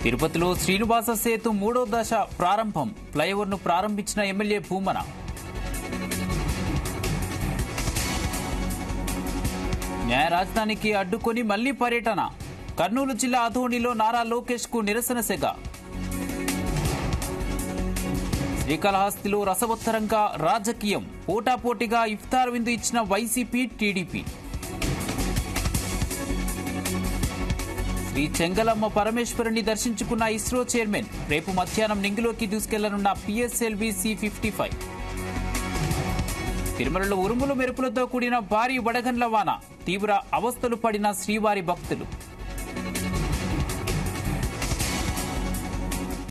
తిరుపతిలో శ్రీనివాస సేతు మూడో దశ ప్రారంభం ఫ్లైఓవర్ను ప్రారంభించిన ఎమ్మెల్యే భూమన న్యాయ రాజధానికి అడ్డుకొని మళ్లీ పర్యటన కర్నూలు జిల్లా అధోనిలో నారా లోకేష్ కు నిరసన సెగ శ్రీకాళహస్తిలో రసవత్తరంగా రాజకీయం పోటాపోటీగా ఇఫ్తార్ విందు ఇచ్చిన వైసీపీ టీడీపీ శ్రీ చెంగలమ్మ పరమేశ్వరుని దర్శించుకున్న ఇస్రో చైర్మన్ రేపు మధ్యాహ్నం నింగిలోకి దూసుకెళ్లనున్న పిఎస్ఎల్వి సి ఫిఫ్టీ ఫైవ్ తిరుమలలో ఉరుములు మెరుపులతో కూడిన భారీ వడగండ్ల వాన తీవ్ర అవస్థలు పడిన శ్రీవారి భక్తులు